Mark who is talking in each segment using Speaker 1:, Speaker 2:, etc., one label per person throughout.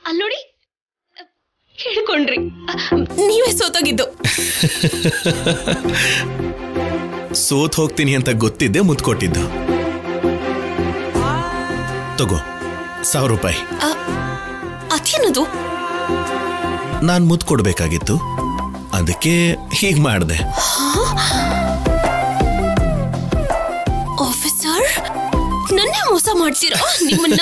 Speaker 1: ಅಲ್ಲಿ ನೋಡಿ ಕೇಳ್ಕೊಂಡ್ರಿ
Speaker 2: ನೀವೇ ಸೋತೋಗಿದ್ದು
Speaker 3: ಸೋತ್ ಹೋಗ್ತೀನಿ ಅಂತ ಗೊತ್ತಿದ್ದೆ ಮುತ್ಕೊಟ್ಟಿದ್ದು ತಗೋ ಸಾವಿರ ರೂಪಾಯಿ
Speaker 2: ಆ, ಅದೇನದು
Speaker 3: ನಾನ್ ಮುತ್ ಕೊಡ್ಬೇಕಾಗಿತ್ತು ಅದಕ್ಕೆ ಹೀಗ್ ಮಾಡ್ದೆ
Speaker 2: ಆಫೀಸರ್ ನನ್ನೇ ಮೋಸ ಮಾಡ್ತೀರಾ ನಿಮ್ಮನ್ನ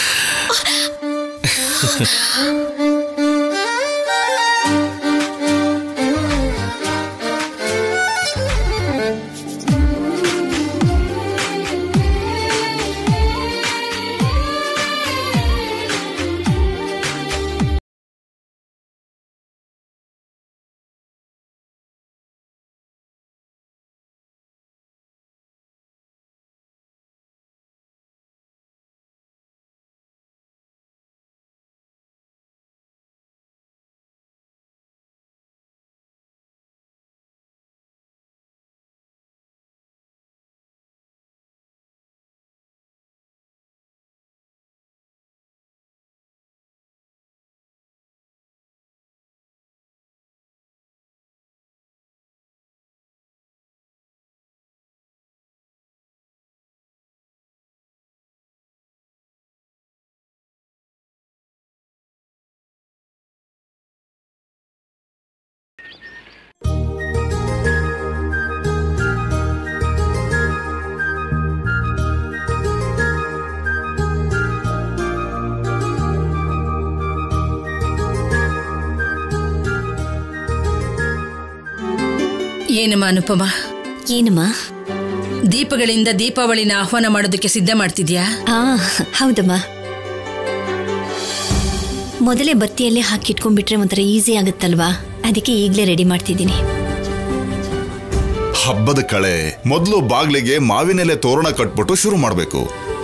Speaker 4: ಏನಮ್ಮ ಅನುಪಮ
Speaker 5: ಏನಮ್ಮ
Speaker 4: ದೀಪಗಳಿಂದ ದೀಪಾವಳಿನ ಆಹ್ವಾನ ಮಾಡೋದಕ್ಕೆ ಸಿದ್ಧ ಮಾಡ್ತಿದ್ಯಾ
Speaker 5: ಆ ಹೌದಮ್ಮ ಮೊದಲೇ ಬತ್ತಿಯಲ್ಲೇ ಹಾಕಿಟ್ಕೊಂಡ್ಬಿಟ್ರೆ ಒಂಥರ ಈಸಿ ಆಗುತ್ತಲ್ವಾ ಅದಕ್ಕೆ ಈಗಲೇ ರೆಡಿ ಮಾಡ್ತಿದ್ದೀನಿ
Speaker 6: ಹಬ್ಬದ ಕಳೆ ಮೊದಲು ಬಾಗ್ಲಿಗೆ ಮಾವಿನೆಲೆ ತೋರಣ ಕಟ್ಬಿಟ್ಟು ಶುರು ಮಾಡ್ಬೇಕು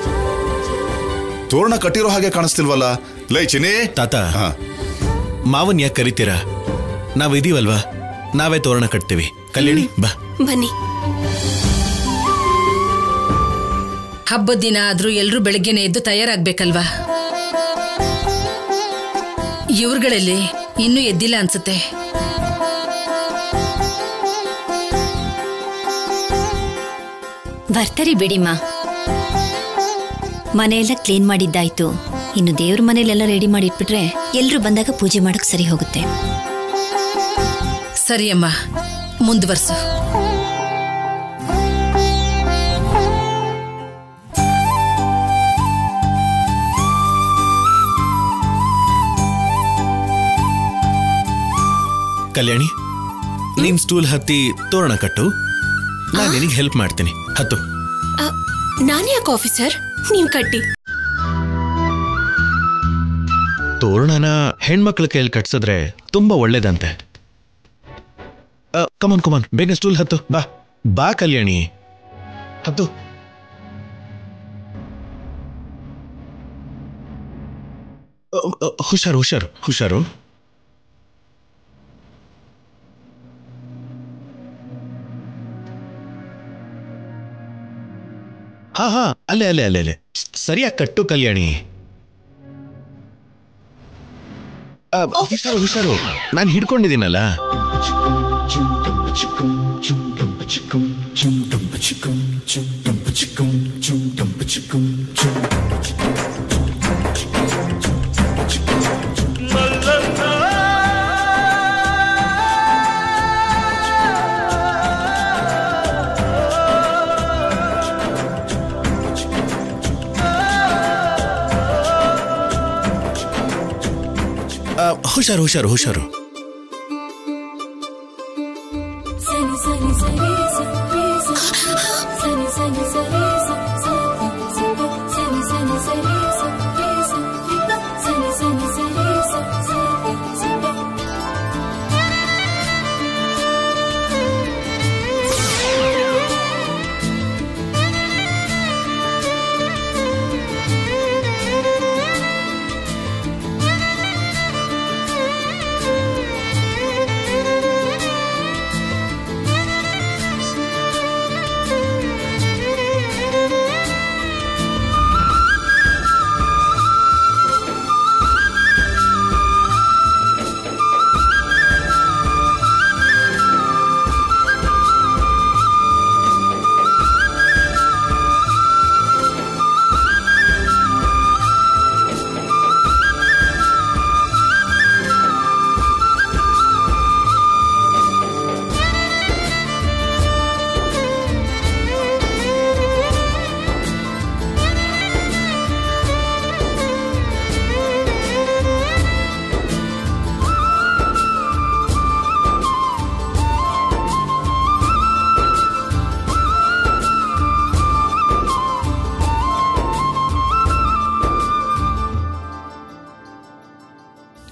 Speaker 6: ತೋರಣ ಕಟ್ಟಿರೋ ಹಾಗೆ ಕಾಣಿಸ್ತಿಲ್ವಲ್ಲ ಲೈ ಚಿನಿ
Speaker 3: ತಾತ
Speaker 6: ಹಾ.
Speaker 3: ಮಾವನ್ ಯಾಕೆ ಕರಿತೀರಾ ನಾವ್ ಇದೀವಲ್ವಾ ನಾವೇ ತೋರಣ ಕಟ್ತೀವಿ ಕಲ್ಯಾಣಿ ಬಾ
Speaker 2: ಬನ್ನಿ
Speaker 4: ಹಬ್ಬದ ದಿನ ಆದ್ರೂ ಎಲ್ರೂ ಬೆಳಗ್ಗೆನೆ ಎದ್ದು ತಯಾರಾಗ್ಬೇಕಲ್ವಾ ಇವ್ರುಗಳಲ್ಲಿ ಇನ್ನೂ ಎದ್ದಿಲ್ಲ ಅನ್ಸುತ್ತೆ
Speaker 5: ಬರ್ತಾರೆ ಬಿಡಿಮ್ಮ ಮನೆಯೆಲ್ಲ ಕ್ಲೀನ್ ಮಾಡಿದ್ದಾಯ್ತು ಇನ್ನು ದೇವ್ರ ಮನೇಲೆಲ್ಲ ರೆಡಿ ಮಾಡಿ ಇಟ್ಬಿಟ್ರೆ ಎಲ್ರು ಬಂದಾಗ ಪೂಜೆ ಮಾಡಕ್ ಸರಿ ಹೋಗುತ್ತೆ
Speaker 4: ಸರಿ ಅಮ್ಮ ಮುಂದುವರ್ಸು
Speaker 3: ಕಲ್ಯಾಣಿ ನೀನ್ ಸ್ಟೂಲ್ ಹತ್ತಿ ತೋರಣ ಕಟ್ಟು ನಾನ್ ನಿನಗೆ ಹೆಲ್ಪ್ ಮಾಡ್ತೀನಿ ಹತ್ತು
Speaker 2: ಆ, ನಾನೇ ಯಾಕೆ ಆಫೀಸರ್ ನೀವ್ ಕಟ್ಟಿ
Speaker 3: ತೋರಣನ ಹೆಣ್ಮಕ್ಳ ಕೈಯಲ್ಲಿ ಕಟ್ಸಿದ್ರೆ ತುಂಬಾ ಒಳ್ಳೇದಂತೆ ಕಮನ್ ಕಮನ್ ಬೇಗ ಸ್ಟೂಲ್ ಹತ್ತು ಬಾ ಬಾ ಕಲ್ಯಾಣಿ ಹತ್ತು ಅ, ಅ, ಹುಷಾರು ಹುಷಾರು ಹುಷಾರು ಹಾ ಹಾ ಅಲ್ಲೇ ಅಲ್ಲೇ ಅಲ್ಲೇ ಅಲ್ಲೇ ಸರಿಯಾಗಿ ಕಟ್ಟು ಕಲ್ಯಾಣಿ ಅ, ಹುಷಾರು ಹುಷಾರು ನಾನು ಹಿಡ್ಕೊಂಡಿದ್ದೀನಲ್ಲ ಅ, ಹುಷಾರು ಹುಷಾರು ಹುಷಾರು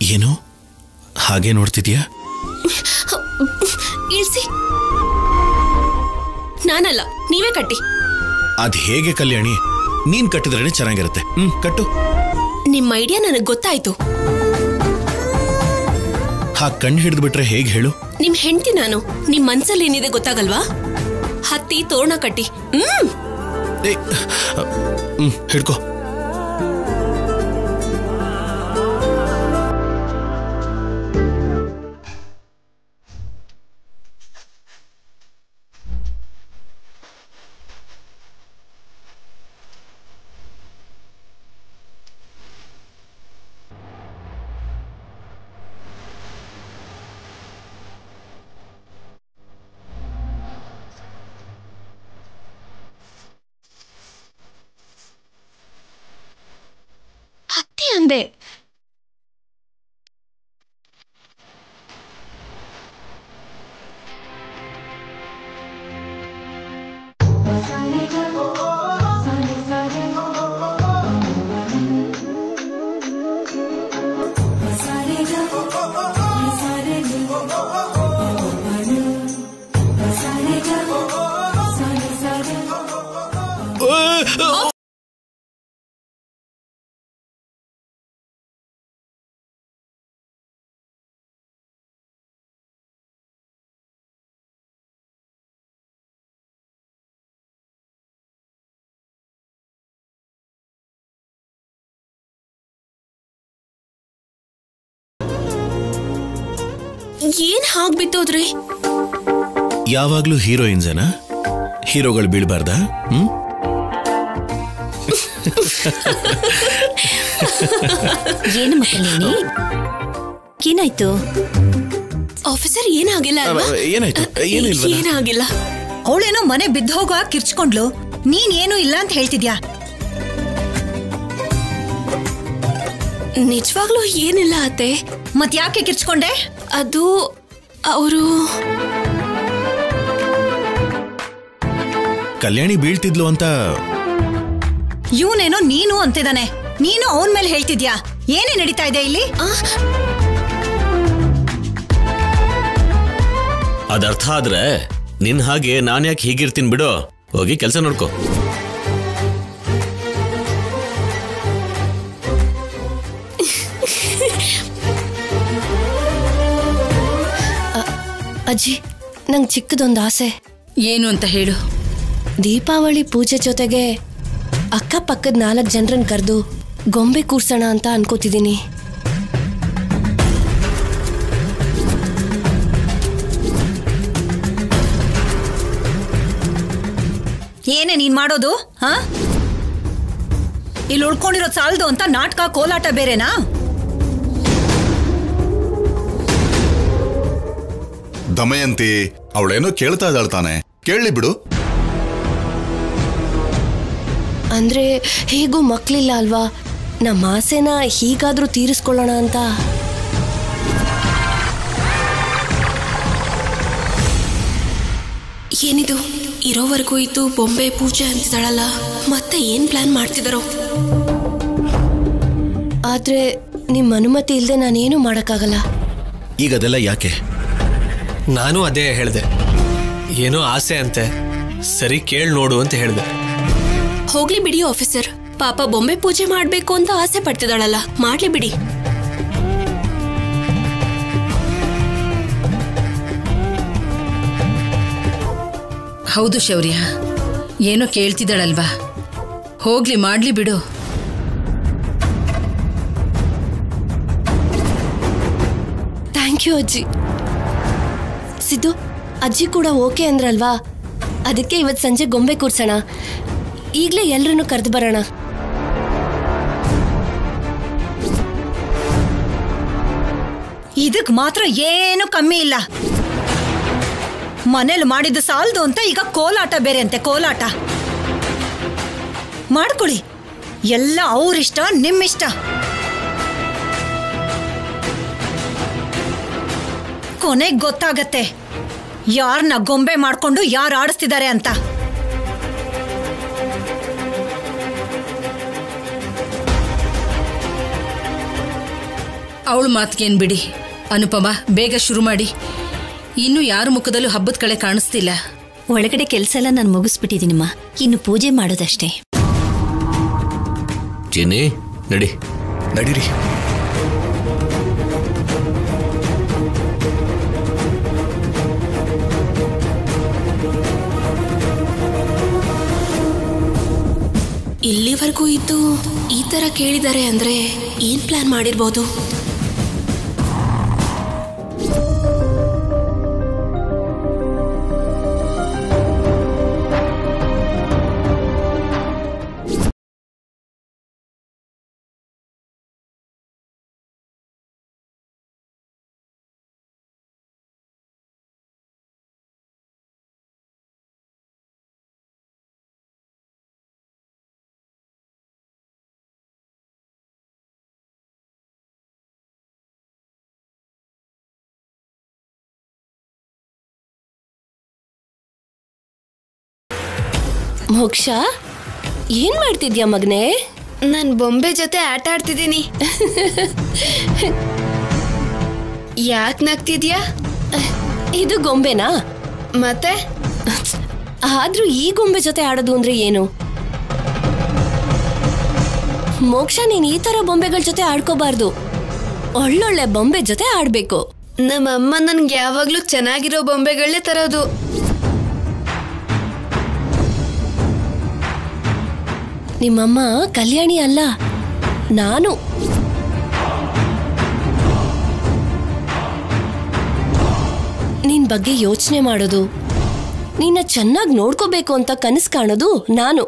Speaker 3: ಏನು ಹಾಗೆ ನೋಡ್ತಿದ್ಯಾ
Speaker 2: ಇಳ್ಸಿ ನಾನಲ್ಲ ನೀವೇ ಕಟ್ಟಿ
Speaker 3: ಅದ್ ಹೇಗೆ ಕಲ್ಯಾಣಿ ನೀನ್ ಕಟ್ಟಿದ್ರೇನೆ ಚೆನ್ನಾಗಿರುತ್ತೆ ಹ್ಮ್ ಕಟ್ಟು
Speaker 2: ನಿಮ್ ಐಡಿಯಾ ನನಗ್ ಗೊತ್ತಾಯ್ತು
Speaker 3: ಹಾ ಕಣ್ಣು ಹಿಡಿದು ಬಿಟ್ರೆ ಹೇಗೆ ಹೇಳು
Speaker 2: ನಿಮ್ ಹೆಂಡತಿ ನಾನು ನಿಮ್ ಮನ್ಸಲ್ಲಿ ಏನಿದೆ ಗೊತ್ತಾಗಲ್ವಾ ಹತ್ತಿ ತೋರಣ ಕಟ್ಟಿ ಹ್ಮ್
Speaker 3: ಏ, ಹ್ಮ್ ಹಿಡ್ಕೋ
Speaker 2: ಹತ್ತಿ ಅಂದೆ ಏನ್ ಹಾಗ್ ಬಿತ್ತೋದ್ರಿ
Speaker 3: ಯಾವಾಗ್ಲೂ ಹೀರೋಯಿನ್ಸೇನಾ ಹೀರೋಗಳು ಬೀಳ್ಬಾರ್ದಾ ಹ್ಮ್
Speaker 5: ಏನಮ್ಮ ಕಲ್ಯಾಣಿ ಏನಾಯ್ತು
Speaker 2: ಆಫೀಸರ್ ಏನಾಗಿಲ್ಲ ಅಲ್ವಾ
Speaker 3: ಅವ- ಏನಾಯ್ತು? ಏನೂ ಇಲ್ವಲ್ಲ?
Speaker 2: ಏನಾಗಿಲ್ಲ
Speaker 4: ಅವಳೇನೋ ಮನೆ ಬಿದ್ದು ಹೋಗೋ ಕಿರ್ಚ್ಕೊಂಡ್ಲು ನೀನ್ ಏನು ಇಲ್ಲ ಅಂತ ಹೇಳ್ತಿದ್ಯಾ
Speaker 2: ನಿಜವಾಗ್ಲೂ ಏನಿಲ್ಲ ಅತ್ತೆ
Speaker 4: ಮತ್ ಯಾಕೆ ಕಿರ್ಚ್ಕೊಂಡೆ
Speaker 2: ಅದು ಅವರು
Speaker 3: ಕಲ್ಯಾಣಿ ಬೀಳ್ತಿದ್ಲು ಅಂತ
Speaker 4: ಇವನೇನೋ ನೀನು ಅಂತಿದ್ದಾನೆ ನೀನು ಅವನ್ ಮೇಲೆ ಹೇಳ್ತಿದ್ಯಾ ಏನೇ ನಡೀತಾ ಇದೆ ಇಲ್ಲಿ
Speaker 7: ಅದರ್ಥ ಆದ್ರೆ ನಿನ್ ಹಾಗೆ ನಾನ್ ಯಾಕೆ ಹೀಗಿರ್ತೀನಿ ಬಿಡು ಹೋಗಿ ಕೆಲಸ ನೋಡ್ಕೋ
Speaker 1: ಅಜ್ಜಿ ನಂಗೆ ಚಿಕ್ಕದೊಂದು ಆಸೆ
Speaker 4: ಏನು ಅಂತ ಹೇಳು
Speaker 1: ದೀಪಾವಳಿ ಪೂಜೆ ಜೊತೆಗೆ ಅಕ್ಕಪಕ್ಕದ ನಾಲ್ಕು ಜನರನ್ನ ಕರೆದು ಗೊಂಬೆ ಕೂರ್ಸೋಣ ಅಂತ ಅನ್ಕೋತಿದ್ದೀನಿ
Speaker 4: ಏನೇ ನೀನ್ ಮಾಡೋದು ಹಾ ಇಲ್ಲಿ ಉಳ್ಕೊಂಡಿರೋದ್ ಸಾಲದು ಅಂತ ನಾಟಕ ಕೋಲಾಟ ಬೇರೆನಾ
Speaker 6: ದಮಯಂತಿ ಅವಳೇನೋ ಕೇಳ್ತಾ ಇದ್ದಾಳ್ ತಾನೆ ಕೇಳಲಿ ಬಿಡು
Speaker 1: ಅಂದ್ರೆ ಹೇಗೂ ಮಕ್ಳಿಲ್ಲ ಅಲ್ವಾ ನಮ್ಮ ಆಸೆನ ಹೀಗಾದ್ರೂ ತೀರಿಸ್ಕೊಳ್ಳೋಣ ಅಂತ
Speaker 2: ಏನಿದು ಇರೋವರೆಗೂ ಇದ್ದು ಬೊಂಬೆ ಪೂಜೆ ಅಂತಿದ್ದಾಳಲ್ಲ ಮತ್ತೆ ಏನ್ ಪ್ಲಾನ್ ಮಾಡ್ತಿದಾರೋ
Speaker 1: ಆದ್ರೆ ನಿಮ್ಮ ಅನುಮತಿ ಇಲ್ಲದೆ ನಾನೇನು ಮಾಡೋಕ್ಕಾಗಲ್ಲ
Speaker 3: ಈಗ ಅದೆಲ್ಲ ಯಾಕೆ
Speaker 8: ನಾನು ಅದೇ ಹೇಳಿದೆ ಏನೋ ಆಸೆ ಅಂತೆ ಸರಿ ಕೇಳಿ ನೋಡು ಅಂತ ಹೇಳಿದೆ
Speaker 2: ಹೋಗ್ಲಿ ಬಿಡಿ ಆಫೀಸರ್ ಪಾಪ ಬೊಂಬೆ ಪೂಜೆ ಮಾಡ್ಬೇಕು ಅಂತ ಆಸೆ ಪಡ್ತಿದ್ದಾಳಲ್ಲ ಮಾಡ್ಲಿ ಬಿಡಿ
Speaker 4: ಹೌದು ಶೌರ್ಯ ಏನೋ ಕೇಳ್ತಿದ್ದಾಳಲ್ವಾ ಹೋಗ್ಲಿ ಮಾಡ್ಲಿ ಬಿಡು
Speaker 1: ಥ್ಯಾಂಕ್ ಯು ಅಜ್ಜಿ ಸಿದ್ದು ಅಜ್ಜಿ ಕೂಡ ಓಕೆ ಅಂದ್ರಲ್ವಾ ಅದಕ್ಕೆ ಇವತ್ತು ಸಂಜೆ ಗೊಂಬೆ ಕೂರ್ಸೋಣ ಈಗಲೇ ಎಲ್ರನ್ನೂ ಕರೆದು ಬರೋಣ
Speaker 4: ಇದಕ್ ಮಾತ್ರ ಏನು ಕಮ್ಮಿ ಇಲ್ಲ ಮನೇಲಿ ಮಾಡಿದ್ದು ಸಾಲದು ಅಂತ ಈಗ ಕೋಲಾಟ ಬೇರೆ ಅಂತೆ ಕೋಲಾಟ ಮಾಡ್ಕೊಳ್ಳಿ ಎಲ್ಲ ಅವ್ರಿಷ್ಟ ನಿಮ್ಮಿಷ್ಟ ಕೊನೆಗ್ ಗೊತ್ತಾಗತ್ತೆ ಯಾರನ್ನ ಗೊಂಬೆ ಮಾಡ್ಕೊಂಡು ಯಾರು ಆಡಿಸ್ತಿದ್ದಾರೆ ಅಂತ
Speaker 9: ಅವಳ ಮಾತ್ಗೇನ್ ಬಿಡಿ ಅನುಪಮ ಬೇಗ ಶುರು ಮಾಡಿ ಇನ್ನು ಯಾರ ಮುಖದಲ್ಲೂ ಹಬ್ಬದ ಕಳೆ ಕಾಣಿಸ್ತಿಲ್ಲ
Speaker 5: ಒಳಗಡೆ ಕೆಲಸ ಎಲ್ಲ ನಾನು ಮುಗಿಸ್ಬಿಟ್ಟಿದ್ದೀನಮ್ಮ ಇನ್ನು ಪೂಜೆ ಮಾಡೋದಷ್ಟೇ
Speaker 7: ಚಿನ್ನಿ ನಡಿ
Speaker 8: ನಡೀರಿ
Speaker 2: ಇಲ್ಲಿವರೆಗೂ ಇದ್ದು ಈ ತರ ಕೇಳಿದ್ದಾರೆ ಅಂದ್ರೆ ಏನ್ ಪ್ಲಾನ್ ಮಾಡಿರ್ಬೋದು
Speaker 1: ಮೋಕ್ಷ ಏನ್ ಮಾಡ್ತಿದ್ಯಾ ಮಗ್ನೆ
Speaker 10: ನಾನ್ ಬೊಂಬೆ ಜೊತೆ ಆಟ ಆಡ್ತಿದ್ದೀನಿ ಯಾಕೆ ನಗ್ತಿದ್ಯಾ
Speaker 1: ಇದು ಗೊಂಬೆನಾ
Speaker 10: ಮತ್ತೆ
Speaker 1: ಆದ್ರೂ ಈ ಗೊಂಬೆ ಜೊತೆ ಆಡೋದು ಅಂದ್ರೆ ಏನು ಮೋಕ್ಷ ನೀನ್ ಈ ತರ ಬೊಂಬೆಗಳ ಜೊತೆ ಆಡ್ಕೋಬಾರ್ದು ಒಳ್ಳೊಳ್ಳೆ ಬೊಂಬೆ ಜೊತೆ ಆಡ್ಬೇಕು
Speaker 10: ನಮ್ಮಮ್ಮ ನನ್ಗೆ ಯಾವಾಗ್ಲೂ ಚೆನ್ನಾಗಿರೋ ಬೊಂಬೆಗಳನ್ನೇ ತರೋದು
Speaker 1: ನಿಮ್ಮಮ್ಮ ಕಲ್ಯಾಣಿ ಅಲ್ಲ ನಾನು ನಿನ್ ಬಗ್ಗೆ ಯೋಚನೆ ಮಾಡೋದು ನಿನ್ನ ಚೆನ್ನಾಗಿ ನೋಡ್ಕೋಬೇಕು ಅಂತ ಕನಸು ಕಾಣೋದು ನಾನು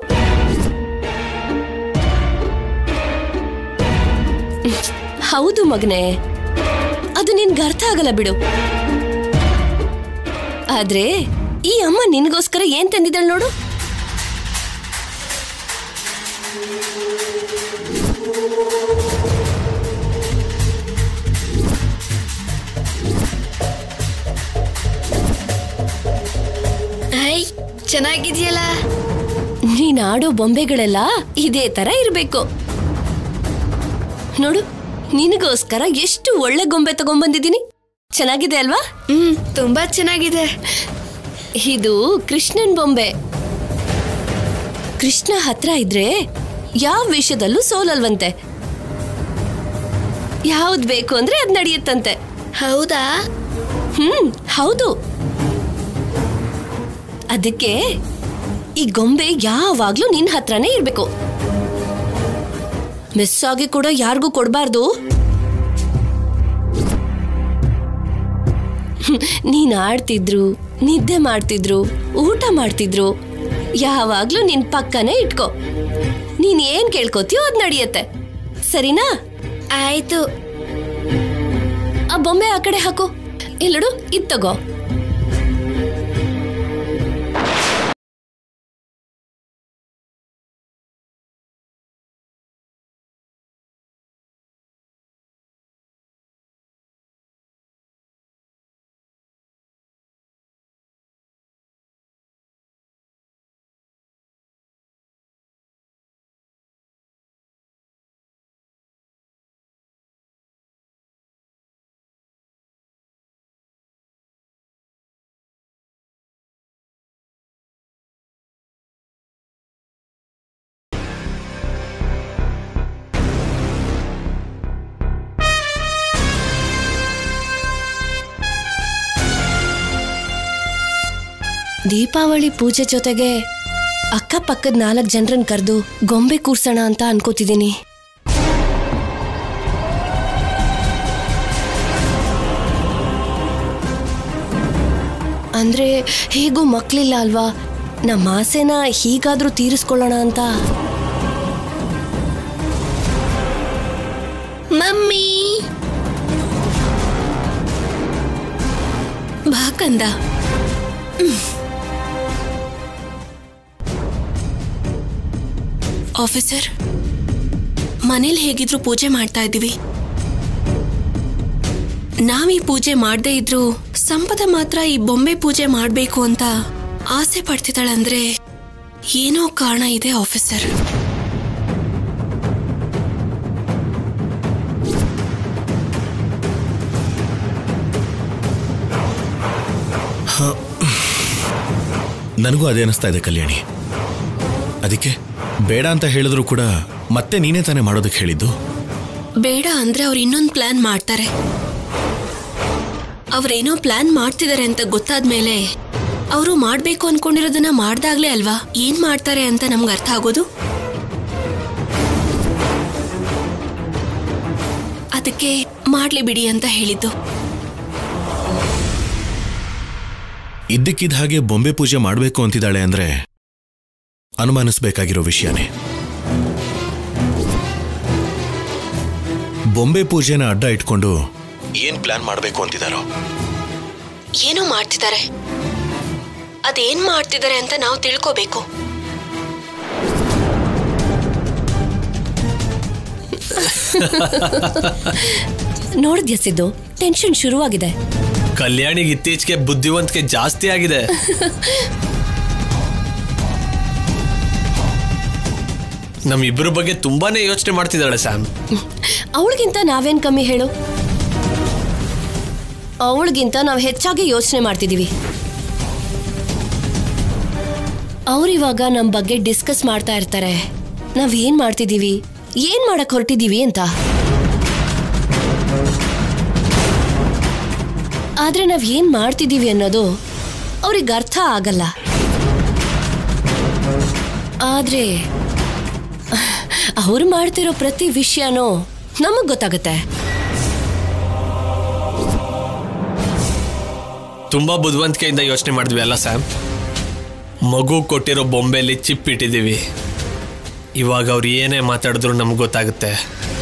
Speaker 1: ಹೌದು ಮಗನೆ ಅದು ನಿನ್ಗೆ ಅರ್ಥ ಆಗಲ್ಲ ಬಿಡು ಆದ್ರೆ ಈ ಅಮ್ಮ ನಿನ್ಗೋಸ್ಕರ ಏನ್ ತಂದಿದ್ದಾಳೆ ನೋಡು
Speaker 10: ಐ ಚೆನ್ನಾಗಿದ್ಯಲ್ಲ
Speaker 1: ನೀನ್ ಆಡೋ ಬೊಂಬೆಗಳೆಲ್ಲ ಇದೇ ತರ ಇರ್ಬೇಕು ನೋಡು ನಿನಗೋಸ್ಕರ ಎಷ್ಟು ಒಳ್ಳೆ ಗೊಂಬೆ ತಗೊಂಡ್ಬಂದಿದ್ದೀನಿ ಚೆನ್ನಾಗಿದೆ ಅಲ್ವಾ
Speaker 10: ಹ್ಮ್ ತುಂಬಾ ಚೆನ್ನಾಗಿದೆ
Speaker 1: ಇದು ಕೃಷ್ಣನ್ ಬೊಂಬೆ ಕೃಷ್ಣ ಹತ್ರ ಇದ್ರೆ ಯಾವ ವಿಷಯದಲ್ಲೂ ಸೋಲಲ್ವಂತೆ ಯಾವ್ದ್ ಬೇಕು ಅಂದ್ರೆ ಅದ್ ನಡೆಯುತ್ತಂತೆ
Speaker 10: ಹೌದಾ
Speaker 1: ಹ್ಮ್ ಹೌದು ಅದಕ್ಕೆ ಈ ಗೊಂಬೆ ಯಾವಾಗ್ಲೂ ನಿನ್ ಹತ್ರನೇ ಇರ್ಬೇಕು ಮಿಸ್ ಆಗಿ ಕೂಡ ಯಾರಿಗೂ ಕೊಡ್ಬಾರ್ದು ಹ್ಮ್, ನೀನ್ ಆಡ್ತಿದ್ರು ನಿದ್ದೆ ಮಾಡ್ತಿದ್ರು ಊಟ ಮಾಡ್ತಿದ್ರು ಯಾವಾಗ್ಲೂ ನಿನ್ ಪಕ್ಕನೇ ಇಟ್ಕೋ ನೀನ್ ಏನ್ ಕೇಳ್ಕೊತೀಯೋ ಅದ್ ನಡೆಯತ್ತೆ ಸರಿನಾ
Speaker 10: ಆಯ್ತು
Speaker 1: ಆ ಬೊಂಬೆ ಆ ಕಡೆ ಹಾಕು ಇಲ್ಲಡು ಇದ್ ತಗೋ ದೀಪಾವಳಿ ಪೂಜೆ ಜೊತೆಗೆ ಅಕ್ಕಪಕ್ಕದ ನಾಲ್ಕು ಜನರನ್ನ ಕರೆದು ಗೊಂಬೆ ಕೂರ್ಸೋಣ ಅಂತ ಅನ್ಕೋತಿದ್ದೀನಿ ಅಂದ್ರೆ ಹೇಗೂ ಮಕ್ಳಿಲ್ಲ ಅಲ್ವಾ ನಮ್ಮ ಆಸೆನ ಹೀಗಾದ್ರೂ ತೀರಿಸ್ಕೊಳ್ಳೋಣ ಅಂತ
Speaker 10: ಮಮ್ಮಿ
Speaker 2: ಬಾ ಕಂದ ಆಫೀಸರ್ ಮನೇಲಿ ಹೇಗಿದ್ರು ಪೂಜೆ ಮಾಡ್ತಾ ಇದ್ದೀವಿ ನಾವ್ ಈ ಪೂಜೆ ಮಾಡದೇ ಇದ್ರು ಸಂಪದ ಮಾತ್ರ ಈ ಬೊಂಬೆ ಪೂಜೆ ಮಾಡಬೇಕು ಅಂತ ಆಸೆ ಪಡ್ತಿದ್ದಾಳಂದ್ರೆ ಏನೋ ಕಾರಣ ಇದೆ ಆಫೀಸರ್
Speaker 3: ನನಗೂ ಅದೇ ಅನಿಸ್ತಾ ಇದೆ ಕಲ್ಯಾಣಿ ಅದಕ್ಕೆ ಬೇಡ ಅಂತ ಹೇಳಿದ್ರು ಕೂಡ ಮತ್ತೆ ನೀನೇ ತಾನೇ ಮಾಡೋದಕ್ಕೆ ಹೇಳಿದ್ದು
Speaker 2: ಬೇಡ ಅಂದ್ರೆ ಅವ್ರು ಇನ್ನೊಂದು ಪ್ಲಾನ್ ಮಾಡ್ತಾರೆ ಅವ್ರೇನೋ ಪ್ಲಾನ್ ಮಾಡ್ತಿದ್ದಾರೆ ಅಂತ ಗೊತ್ತಾದ್ಮೇಲೆ ಅವರು ಮಾಡ್ಬೇಕು ಅನ್ಕೊಂಡಿರೋದನ್ನ ಮಾಡ್ದಾಗ್ಲೇ ಅಲ್ವಾ ಏನ್ ಮಾಡ್ತಾರೆ ಅಂತ ನಮ್ಗೆ ಅರ್ಥ ಆಗೋದು ಅದಕ್ಕೆ ಮಾಡ್ಲಿ ಬಿಡಿ ಅಂತ ಹೇಳಿದ್ದು
Speaker 3: ಇದ್ದಕ್ಕಿದ್ದ ಹಾಗೆ ಬೊಂಬೆ ಪೂಜೆ ಮಾಡಬೇಕು ಅಂತಿದ್ದಾಳೆ ಅಂದ್ರೆ ಅನುಮಾನಿಸ್ಬೇಕಾಗಿರೋ ವಿಷಯನೇ ಬೊಂಬೆ ಪೂಜೆನ ಅಡ್ಡ ಇಟ್ಕೊಂಡು ಏನ್ ಪ್ಲಾನ್ ಮಾಡಬೇಕು ಅಂತಿದಾರೋ
Speaker 2: ಏನೋ ಮಾಡ್ತಿದ್ದಾರೆ ಅದೇನ್ ಮಾಡ್ತಿದ್ದಾರೆ ಅಂತ ನಾವು ತಿಳ್ಕೋಬೇಕು
Speaker 1: ನೋಡಿದ್ಯಾ ಸಿದ್ದು ಟೆನ್ಷನ್ ಶುರುವಾಗಿದೆ
Speaker 8: ಕಲ್ಯಾಣಿಗೆ ಇತ್ತೀಚೆಗೆ ಬುದ್ಧಿವಂತಿಕೆ ಜಾಸ್ತಿ ಆಗಿದೆ ನಮ್ಮಿಬ್ಬರ ಬಗ್ಗೆ ತುಂಬಾನೇ ಯೋಚನೆ ಮಾಡ್ತಿದ್ದಾಳೆ ಸ್ಯಾಮ್
Speaker 1: ಅವಳಿಗಿಂತ ನಾವೇನ್ ಕಮ್ಮಿ ಹೇಳು ಅವಳಿಗಿಂತ ನಾವು ಹೆಚ್ಚಾಗಿ ಯೋಚನೆ ಮಾಡ್ತಿದೀವಿ ಅವ್ರಿವಾಗ ನಮ್ಮ ಬಗ್ಗೆ ಡಿಸ್ಕಸ್ ಮಾಡ್ತಾ ಇರ್ತಾರೆ ನಾವ್ ಏನ್ ಮಾಡ್ತಿದೀವಿ ಏನ್ ಮಾಡಕ್ ಹೊರಟಿದೀವಿ ಅಂತ ಆದ್ರೆ ನಾವ್ ಏನ್ ಮಾಡ್ತಿದೀವಿ ಅನ್ನೋದು ಅವ್ರಿಗೆ ಅರ್ಥ ಆಗಲ್ಲ ಆದ್ರೆ ಅವ್ರು ಮಾಡ್ತಿರೋ ಪ್ರತಿ ವಿಷಯನೂ ನಮಗ್ ಗೊತ್ತಾಗುತ್ತೆ
Speaker 8: ತುಂಬಾ ಬುದ್ಧಿವಂತಿಕೆಯಿಂದ ಯೋಚನೆ ಮಾಡಿದ್ವಿ ಅಲ್ಲ ಸ್ಯಾಮ್ ಮಗು ಕೊಟ್ಟಿರೋ ಬೊಂಬೆಲಿ ಚಿಪ್ ಇಟ್ಟಿದ್ದೀವಿ ಇವಾಗ ಅವ್ರು ಏನೇ ಮಾತಾಡಿದ್ರು ನಮ್ಗೆ ಗೊತ್ತಾಗುತ್ತೆ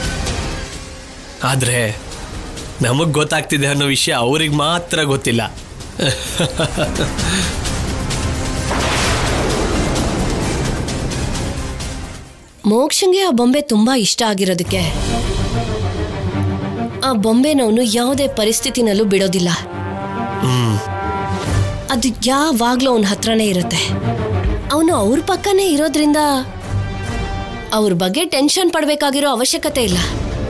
Speaker 8: ಆದರೆ ನಮಗೆ ಗೊತ್ತಾಗ್ತಿದೆ ಅನ್ನೋ ವಿಷಯ ಅವ್ರಿಗೆ ಮಾತ್ರ ಗೊತ್ತಿಲ್ಲ
Speaker 1: ಮೋಕ್ಷಂಗೆ ಆ ಬೊಂಬೆ ತುಂಬಾ ಇಷ್ಟ ಆಗಿರೋದಕ್ಕೆ ಆ ಬೊಂಬೆನವನು ಯಾವುದೇ ಪರಿಸ್ಥಿತಿನಲ್ಲೂ ಬಿಡೋದಿಲ್ಲ ಅದು ಯಾವಾಗ್ಲೂ ಅವನ ಹತ್ರನೇ ಇರುತ್ತೆ ಅವನು ಅವ್ರ ಪಕ್ಕನೇ ಇರೋದ್ರಿಂದ ಅವ್ರ ಬಗ್ಗೆ ಟೆನ್ಷನ್ ಪಡ್ಬೇಕಾಗಿರೋ ಅವಶ್ಯಕತೆ ಇಲ್ಲ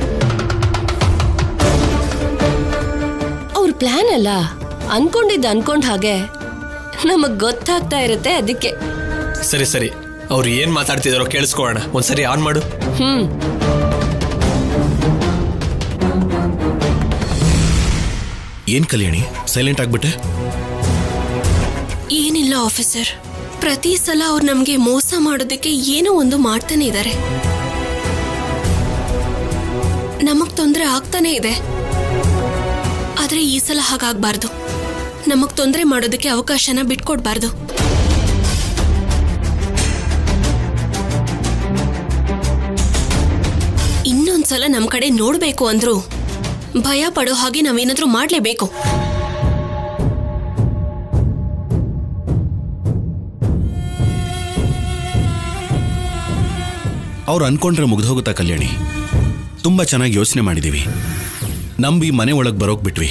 Speaker 1: ಅವ್ರ ಪ್ಲಾನ್ ಅಲ್ಲ ಅನ್ಕೊಂಡಿದ್ದ ಅನ್ಕೊಂಡ್ ಹಾಗೆ ನಮಗ್ ಗೊತ್ತಾಗ್ತಾ ಇರುತ್ತೆ ಅದಕ್ಕೆ
Speaker 8: ಸರಿ ಸರಿ ಅವ್ರು ಏನು ಮಾತಾಡ್ತಿದಾರೋ ಕೇಳಿಸ್ಕೊಳ್ಳೋಣ ಒಂದ್ಸರಿ ಆನ್ ಮಾಡು
Speaker 1: ಹ್ಮ್
Speaker 3: ಏನ್ ಕಲ್ಯಾಣಿ ಸೈಲೆಂಟ್ ಆಗ್ಬಿಟ್ಟೆ
Speaker 2: ಏನಿಲ್ಲ ಆಫೀಸರ್ ಪ್ರತಿ ಸಲ ಅವ್ರು ನಮ್ಗೆ ಮೋಸ ಮಾಡೋದಕ್ಕೆ ಏನೋ ಒಂದು ಮಾಡ್ತಾನೆ ಇದ್ದಾರೆ ನಮಗ್ ತೊಂದರೆ ಆಗ್ತಾನೆ ಇದೆ ಆದ್ರೆ ಈ ಸಲ ಹಾಗಾಗ್ಬಾರ್ದು ನಮಗ್ ತೊಂದರೆ ಮಾಡೋದಕ್ಕೆ ಅವಕಾಶನ ಬಿಟ್ಕೊಡ್ಬಾರ್ದು ಇನ್ನೊಂದ್ಸಲ ನಮ್ ಕಡೆ ನೋಡ್ಬೇಕು ಅಂದ್ರು ಭಯ ಪಡೋ ಹಾಗೆ ನಾವೇನಾದ್ರೂ ಮಾಡ್ಲೇಬೇಕು
Speaker 3: ಅವ್ರು ಅನ್ಕೊಂಡ್ರೆ ಮುಗ್ದೋಗುತ್ತಾ ಕಲ್ಯಾಣಿ ತುಂಬಾ ಚೆನ್ನಾಗಿ ಯೋಚನೆ ಮಾಡಿದೀವಿ ನಂಬಿ ಮನೆ ಒಳಗೆ ಬರೋಕ್ ಬಿಟ್ವಿ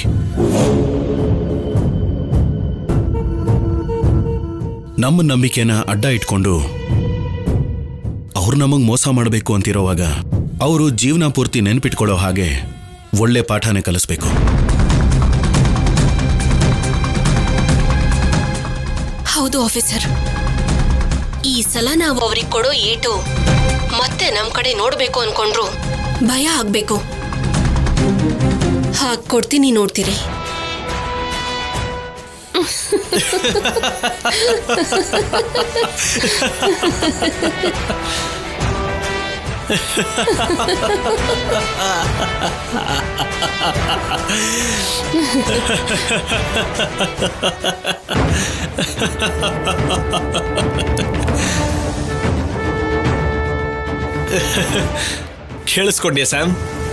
Speaker 3: ನಮ್ಮ ನಂಬಿಕೆನ ಅಡ್ಡ ಇಟ್ಕೊಂಡು ಅವ್ರು ನಮಗ್ ಮೋಸ ಮಾಡಬೇಕು ಅಂತಿರೋವಾಗ ಅವರು ಜೀವನ ಪೂರ್ತಿ ನೆನ್ಪಿಟ್ಕೊಳ್ಳೋ ಹಾಗೆ ಒಳ್ಳೆ ಪಾಠನೇ ಕಲಿಸ್ಬೇಕು
Speaker 2: ಹೌದು ಆಫೀಸರ್ ಈ ಸಲ ನಾವು ಅವ್ರಿಗೆ ಕೊಡೋ ಏಟು ಮತ್ತೆ ನಮ್ ಕಡೆ ನೋಡ್ಬೇಕು ಅನ್ಕೊಂಡ್ರು ಭಯ ಆಗ್ಬೇಕು ಹಾಗ್ ಕೊಡ್ತೀನಿ ನೋಡ್ತೀರಿ
Speaker 8: ಕೇಳಿಸ್ಕೊಂಡ್ಯಾ ಸ್ಯಾಮ್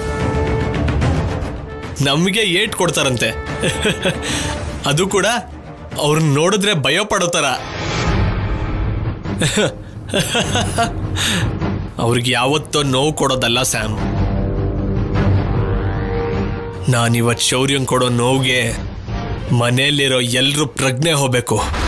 Speaker 8: ನಮಗೆ ಏಟ್ ಕೊಡ್ತಾರಂತೆ ಅದು ಕೂಡ ಅವ್ರನ್ನ ನೋಡಿದ್ರೆ ಭಯ ಪಡೋ ಥರ ಅವ್ರಿಗೆ ಯಾವತ್ತೋ ನೋವು ಕೊಡೋದಲ್ಲ ಸ್ಯಾಮ್ ನಾನಿವತ್ತು ಶೌರ್ಯಂಗ್ ಕೊಡೋ ನೋವಿಗೆ ಮನೆಯಲ್ಲಿರೋ ಎಲ್ರೂ ಪ್ರಜ್ಞೆ ಹೋಗ್ಬೇಕು